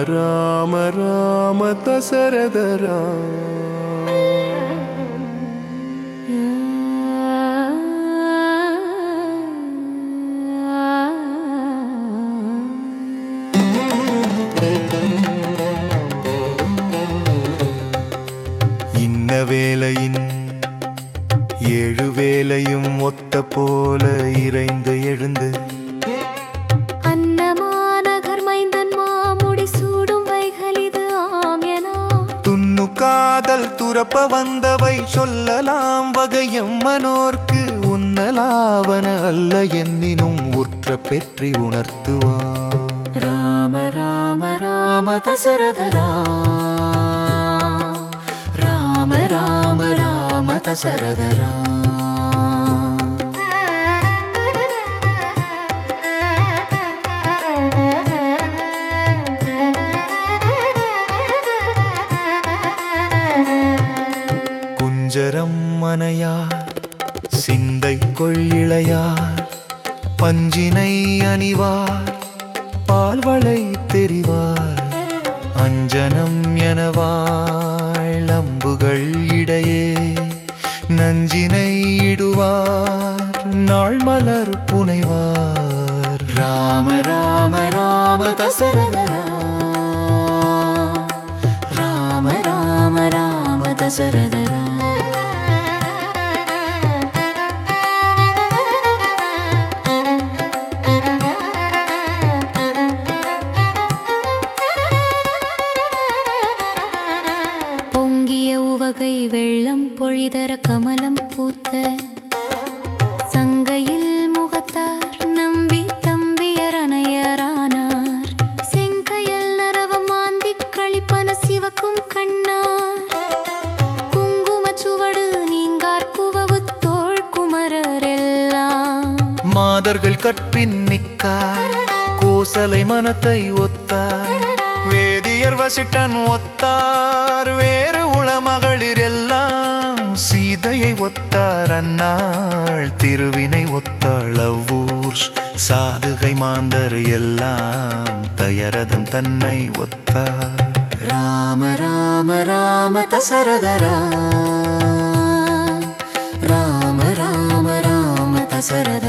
ராம ராம தசரத ராம இன்ன வேளையின் ஏழு வேளையும் ஒத்த போல இறைந்து எழுந்து அன்னமாநகர் மைந்தன் மாமுடி சூடும் வைகளிது ஆம்யனா துண்ணு காதல் துறப்ப வந்தவை சொல்லலாம் வகையம் மனோர்க்கு உன்னலாவன அல்ல என்னினும் உற்ற பெற்றி உணர்த்துவான் ராம ராம ராம தசரத ராம ராம ராம தசரத குஞ்சரம் மனையார் சிந்தை கொள்ளிளையார் பஞ்சினை அணிவார் பால்வளை தெரிவார் அஞ்சனம் எனவாள் அம்புகள் இடையே நஞ்சினை இடுவார் நாள் மலர் புனைவார் ராம ராம ராம தசரத ராம ராம ராம தசரத பொங்கிய உவகை வெள்ளம் பொழிதர கமலம் பூத்த சங்கையில் முகத்தார் நம்பி தம்பியர் அணையரானார் செங்கையல் நரவம் மாந்தி கழிப்பன சிவக்கும் கண்ணார் குங்குமச் சுவடு நீங்கார் குவவு தோள் குமரரெல்லாம் மாதர்கள் கற்பின் நிக்கார் கோசலை மனத்தை ஒத்தார் வேதியர் வசிட்டன் ஒத்தார் வேறு உளமகளிர் எல்லாம் சீதையை ஒத்தார் அன்னாள் திருவினை ஒத்தாள் அவ்வூர் சாதுகை மாந்தர் எல்லாம் தயரதம் தன்னை ஒத்தார் ராம ராம ராம தசரத ராம ராம ராம தசரத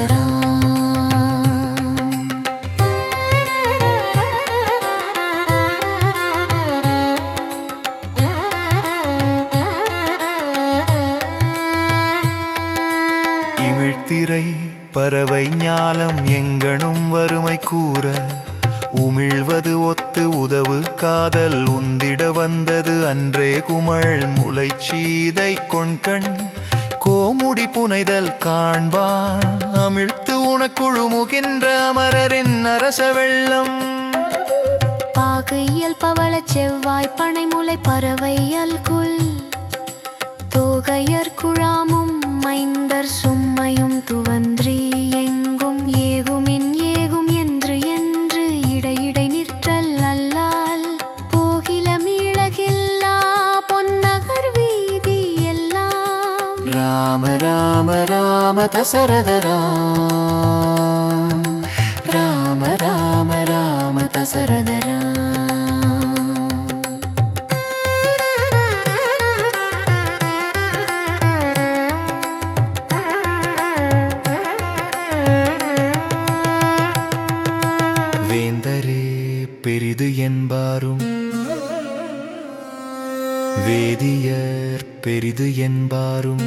இமிழ்த்திரை பறவை ஞாலம் எங்கனும் வறுமை கூற உமிழ்வது ஒத்து உதவு காதல் உந்திட வந்தது அன்றே குமள் முளைச்சீதை கொண்கண் கோமுடி புனைதல் காண்பான் அமிழ்த்து உனக்குழுமுகின்ற அமரரின் அரச வெள்ளம் பாகையல் பவள செவ்வாய் பனைமுலை பறவையல் குல் தோகையர் குழாமும் மைந்தர் சும்மையும் துவன்றி எங்கும் ஏகுமின் ஏகும் என்று என்று இடையிடை நிற்றல் அல்லால் போகில மீளகில்லா பொன்னகர் வீதி எல்லாம் ராம ராம ராம தசரத ராம ராம ராம தசரத வேந்தரே பெரிது என்பாரும் வேதியர் பெரிது என்பாரும்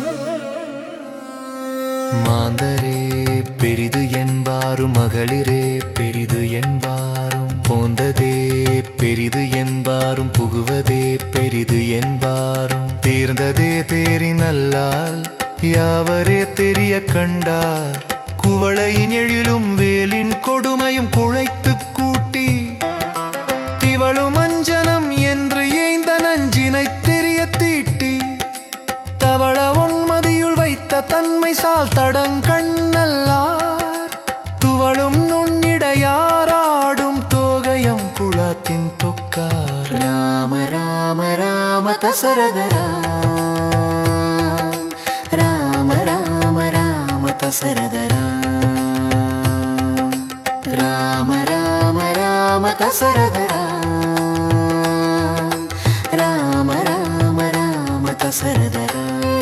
மாந்தரே பெரிது என்பாரும் மகளிரே பெரிது என்பாரும் போந்ததே பெரிது என்பாரும் புகுவதே பெரிது என்பாரும் தேர்ந்ததே தேரினல்லால் யாவரே தெரிய கண்டார் குவளையின் எழிலும் வேலின் கொடுமையும் குழைத்து கூட்டி திவளும் அஞ்சனம் என்று ஏய்ந்த நஞ்சினை தெரிய தீட்டி தவள உன்மதியுள் வைத்த தன்மை சால் தடங்கண்ணல்லார் துவளும் நுண்ணிடையாராடும் தோகயம் குளத்தின் தொக்கார் ராம ராம ராம தசரத ராம ராம ராம தசரத ராம ராம ராம தசரத தசரதரா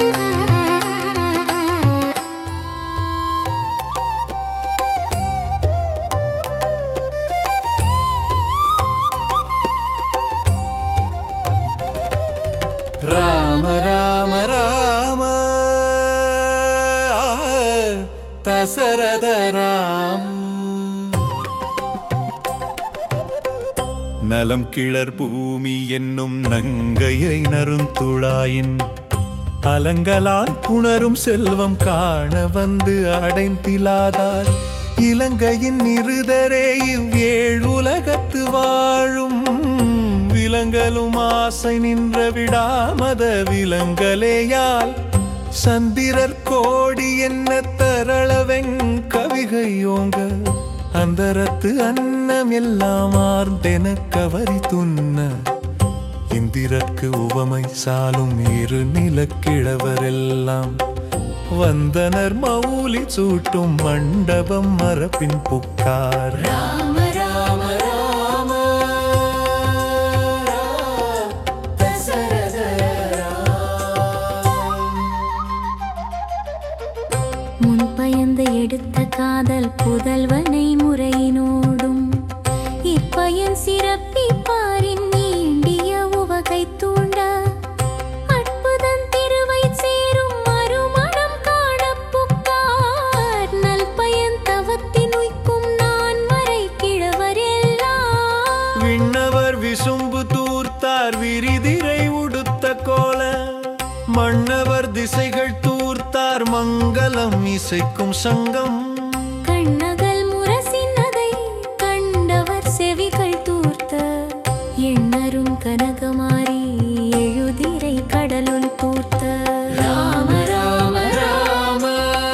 ராம ராம ராம தசரத ராம் நலம் கிளர் பூமி என்னும் நங்கையை நருந்துழாயின் அலங்கலால் புணரும் செல்வம் காண வந்து அடைந்திலாதார் இலங்கையின் இருதரே இவ்வேழுலகத்து வாழும் விலங்கலும் ஆசை நின்ற விடாமத விலங்கலேயால் சந்திரர் கோடி என்ன தரளவெங் கவிகையோங்க அந்தரத்து அன்னம் எல்லாம் ஆர்ந்தென கவரி துண்ண இந்திரக்கு உவமை சாலும் இரு நிலக்கிழவரெல்லாம் வந்தனர் மௌலி சூட்டும் மண்டபம் மரபின் புக்கார் ராம ராம ராம தசரத முன்பயந்து எடுத்த காதல் புதல்வனை முறையினோடும் இப்பயன் சிறப்பிப்பாரின் நீண்டிய உவகை தூண்ட அற்புதம் திருவை சேரும் மறுமணம் காணப்புக்கார் நல் பயன் தவத்தின் உய்க்கும் நான் மறை கிழவர் எல்லாம் விண்ணவர் விசும்பு தூர்த்தார் விரிதிரை உடுத்த கோல மன்னவர் திசைகள் தூர்த்தார் மங்களம் இசைக்கும் சங்கம் கண்ணகல் முரசினதை கண்டவர் செவிகள் தூர்த்த எண்ணரும் கனகமாரி எழுதிரை கடலுள் தூர்த்த ராம ராம ராம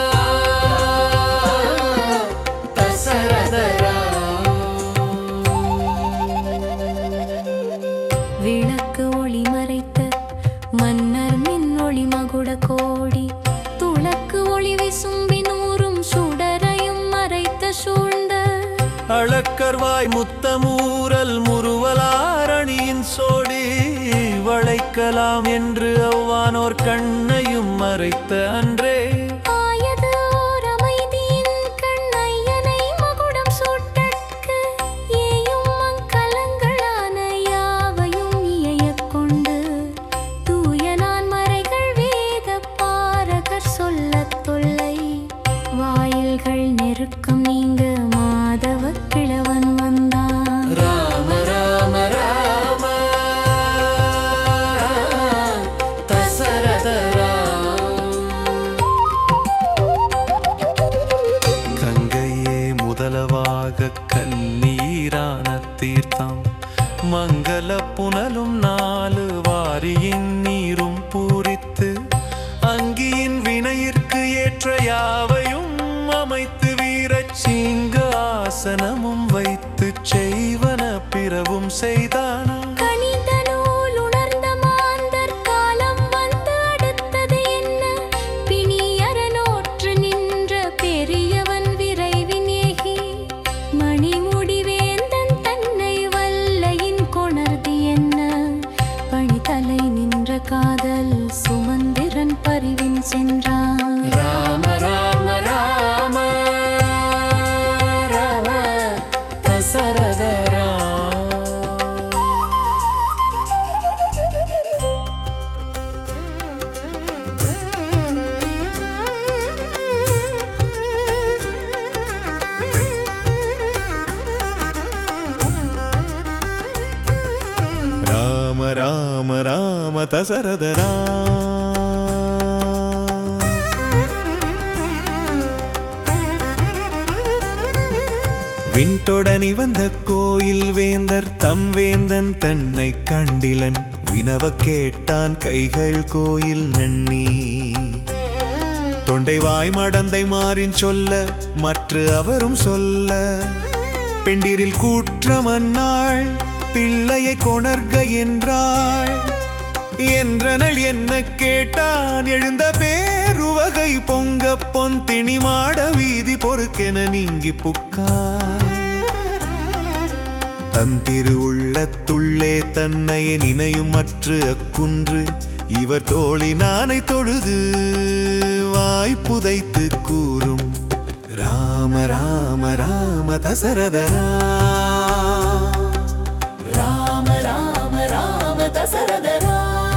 விளக்கு ஒளி மறைத்த மன்னர் மின் ஒளி மகுட கோடி துளக்கு ஒளி விசும்பி நூறும் சுடரையும் மறைத்த சூழ்ந்த அளக்கர்வாய் முத்தமூரல் முறுவலாரணியின் சோடி வளைக்கலாம் என்று அவ்வானோர் கண்ணையும் மறைத்த அன்றே ஆயது ஓர் அமைதியின் கண்ணையனை மகுடம் சூட்டற்கு ஏயும் மங்கலங்களான யாவையும் இயையக் கொண்டு தூய நான் மறைகள் வேத பாரகர் சொல்லத் தொல்லை வாயில்கள் நெருக்கம் நீங்க மாதவ கிழவன் வந்தான் ராம ராம ராம தசரத கங்கையே முதலவாக கண்ணீரான தீர்த்தம் மங்கள புனலும் நாலு வாரியின் நீரும் பூரித்து அங்கியின் வினையிற்கு ஏற்ற யாவையும் அமைத்து வீரச் சீங்க ஆசனமும் வைத்து செய்வன பிறவும் செய்தான கணித நூல் உணர்ந்த மாந்தர் காலம் வந்து அடுத்தது என்ன பிணியரனோற்று நின்ற பெரியவன் விரைவின் ஏகி மணிமுடிவேந்தன் தன்னை வல்லையின் கொணர்தி என்ன பணிதலை நின்ற காதல் சுமந்திரன் பரிவின் சென்றான் ராம ராம ராம ராம தசரத ராம ராம ராம தசரத விண்தொடனி வந்த கோயில் வேந்தர் தம் வேந்தன் தன்னை கண்டிலன் வினவ கேட்டான் கைகள் கோயில் நன்னி தொண்டை வாய் மடந்தை மாறின் சொல்ல மற்ற அவரும் சொல்ல பெண்டிரில் கூற்றமன்னாள் பிள்ளையை கொணர்க என்றாள் என்றனள் என்ன கேட்டான் எழுந்த பேருவகை பொங்க பொன் திணி மாட வீதி பொறுக்கென நீங்கி புக்கார் தன் திரு உள்ளத்துள்ளே தன்னை நினையும் மற்ற அக்குன்று இவர் தோழி நானை தொழுது வாய் புதைத்து கூறும் ராம ராம ராம தசரதரா ராம ராம ராம தசரதரா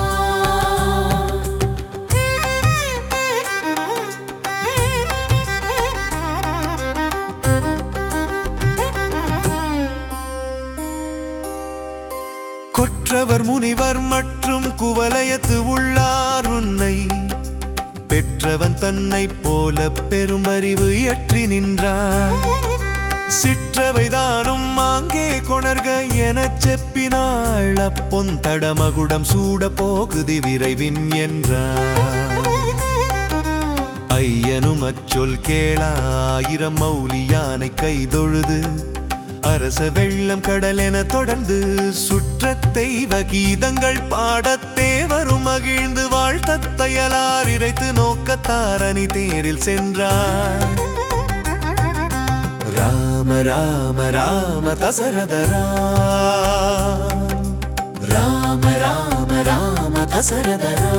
கொற்றவர் முனிவர் மற்றும் குவலயத்து உள்ளார் உன்னை பெற்றவன் தன்னை போல பெருமறிவு இயற்றி நின்றார் சிற்றவைதானும் அங்கே கொணர்க எனச் செப்பினாள் அப்பொன் தடமகுடம் சூட போகுதி விரைவின் என்றார் ஐயனும் அச்சொல் கேளாயிரம் மௌலி யானை கைதொழுது அரச வெள்ளம் கடல் என தொடர்ந்து சுற்றத் தெய்வ கீதங்கள் பாடத்தே வரும் மகிழ்ந்து வாழ்த்தத் தையலார் இறைத்து நோக்கத்தாரணி தேரில் சென்றார் ராம ராம ராம தசரதரா ராம ராம ராம தசரதரா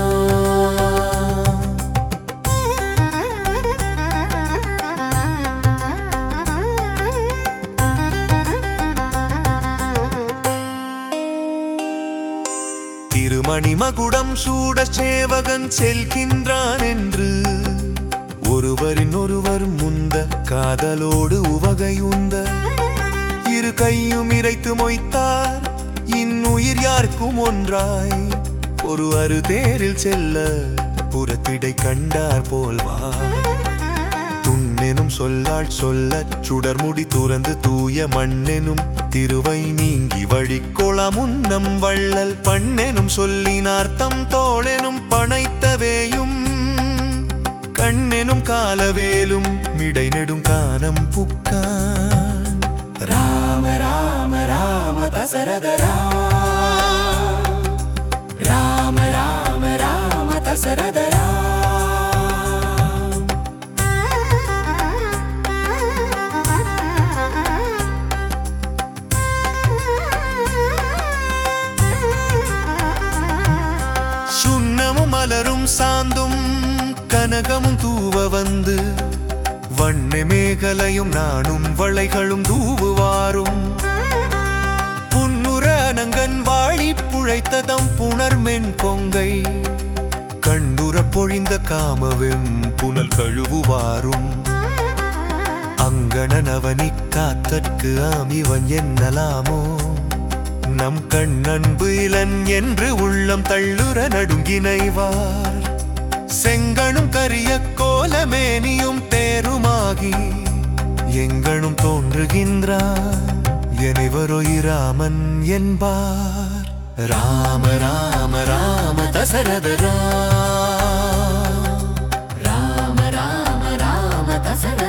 திருமணி மகுடம் சூட சேவகன் செல்கின்றான் என்று ஒருவரின் ஒருவர் முந்த காதலோடு உவகையுந்த இரு கையும் இறைத்து மொய்த்தார் இன்னுயிர் யாருக்கும் ஒன்றாய் ஒரு அரு தேரில் செல்ல புறத்திடை கண்டார் போல்வா துண்ணெனும் சொல்லாள் சொல்லச் சுடர்முடி துறந்து தூய மண்ணெனும் திருவை நீங்கி வழிக்கொளா முன்னம் வள்ளல் பண்ணெனும் சொல்லினார் தம் தோளெனும் பனைத்தவேயும் கண்ணெனும் காலவேலும் மிடை நெடும் கானம் புக்கான் ராம ராம ராம தசரதரா ராம ராம ராம தசரதரா சுண்ணமும் மலரும் சாந்தும் கனகமும் தூவ வந்து வண்ண மேகலையும் நானும் வளைகளும் தூவுவாரும் புன்னுர அனங்கன் வாழி புழைத்ததம் புணர்மென் கொங்கை கண்டுர பொழிந்த காமவெம் புனல் கழுவுவாரும் அங்கணன் அவனி காத்தற்கு ஆமிவன் என்னலாமோ நம் கண்ணன்பு இளன் என்று உள்ளம் தள்ளுற நடுங்கினைவார் செங்கணும் கரிய கோலமேனியும் தேருமாகி எங்கனும் தோன்றுகின்றார் எனைவரொயிராமன் என்பார் ராம ராம ராம தசரதரா ராம ராம ராம தசரதரா